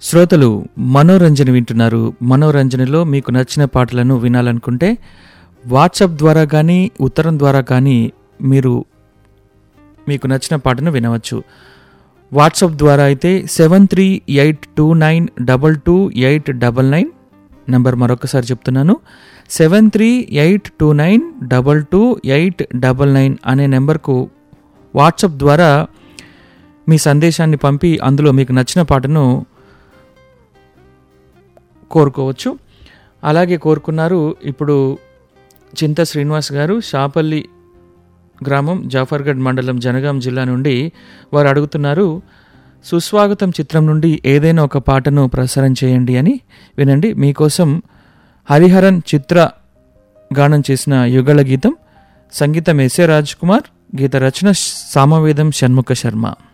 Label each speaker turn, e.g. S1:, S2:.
S1: శ్రోతలు మనోరంజన వింటున్నారు మనోరంజనలో మీకు నచ్చిన పాటలను వినాలనుకుంటే వాట్సాప్ ద్వారా కానీ ఉత్తరం ద్వారా కానీ మీరు మీకు నచ్చిన పాటను వినవచ్చు వాట్సాప్ ద్వారా అయితే seven three eight two nine double two eight double nine number మరొకసారి చెప్తున్నాను seven three eight two nine double two eight double nine అనే నెంబర్కు వాట్సాప్ ద్వారా మీ సందేశాన్ని పంపి అందులో మీకు నచ్చిన పాటను కోరుకోవచ్చు అలాగే కోరుకున్నారు ఇప్పుడు చింత శ్రీనివాస్ గారు షాపల్లి గ్రామం జాఫర్గఢ్ మండలం జనగాం జిల్లా నుండి వారు అడుగుతున్నారు సుస్వాగతం చిత్రం నుండి ఏదైనా ఒక పాటను ప్రసారం చేయండి అని వినండి మీకోసం హరిహరన్ చిత్ర గానం చేసిన యుగళ గీతం సంగీతం ఎస్ఏ రాజ్ కుమార్ గీత రచన సామవేదం షణ్ముఖ శర్మ